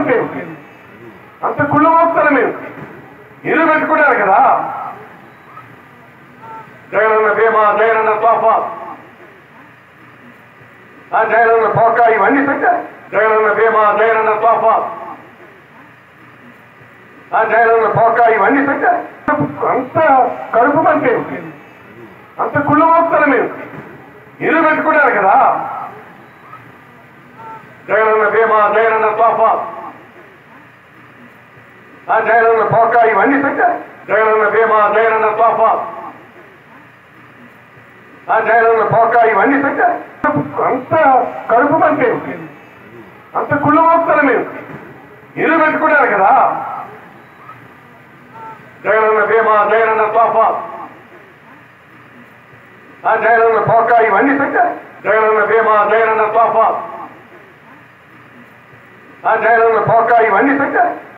అంటే అంత కుళ్ళు మోస్తాను మేము ఇల్లు పెట్టుకున్నారు కదా జగనన్న బీమా జగనన్న తోఫా ఆ జగనన్న పోక ఇవన్నీ పెట్టారు జగనన్న బీమా జగనన్న తోఫా ఆ జగనన్న పోక ఇవన్నీ పెట్టారు అంత కడుపు అంటే అంత కుళ్ళు మోస్తాను మేము ఇల్లు పెట్టుకున్నారు కదా జగనన్న బీమా జగనన్న తోఫా ఆ జగనన్న పోక ఇవన్నీ పెట్టారు జగనన్న బీమా జగనన్న తోఫా ఆ జగనన్న పోక ఇవన్నీ పెట్టారు అంత కడుపు అంటే అంత కుళ్ళు మోస్తాను మేము ఇల్లు పెట్టుకున్నారు కదా జగనన్న బీమా జగనన్న తోఫా ఆ జగనన్న పోక ఇవన్నీ పెట్టారు జగనన్న బీమా జగనన్న తోఫా ఆ జగనన్న పోక ఇవన్నీ పెట్టారు